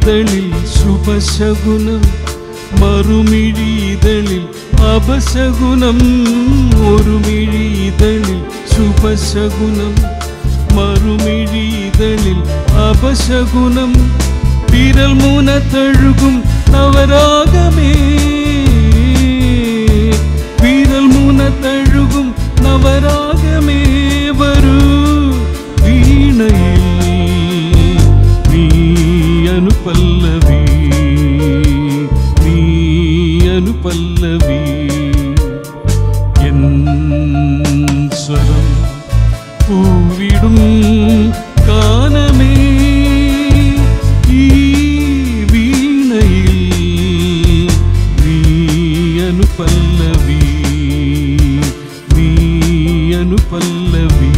മിഴിതളിൽ ശുഭശകുനം മറുമിഴിതളിൽ അപശകുനം ഒരു മിഴിതളിൽ ശുഭശകുനം മറുമിഴിതളിൽ അപശകുനം വിരൽ മൂന തഴുകും നവരാഗമേ വിരൽ മൂന തഴുകും നവരാഗമേ വരൂ വീണയിൽ നീ അനുപല്ലവി നീ അനുപല്ലവി എൻ സ്വരം പൂവിടും കാനമേ ഈ വീണയിൽ നീ അനുപല്ലവി നീ അനുപല്ലവി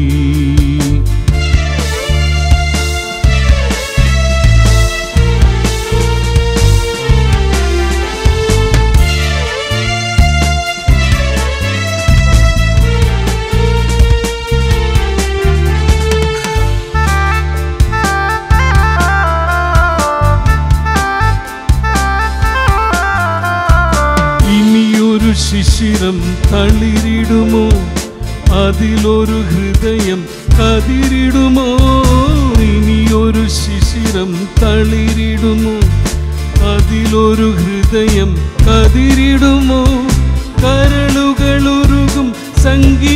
ഇനിയൊരു ശിശിരം തളിരിടുമോ അതിലൊരു ഹൃദയം കതിരിടുമോ ഇനിയൊരു ശിശിരം തളിരിടുമോ അതിലൊരു ഹൃദയം കതിരിടുമോ കരളുകളുരുകും സംഗീത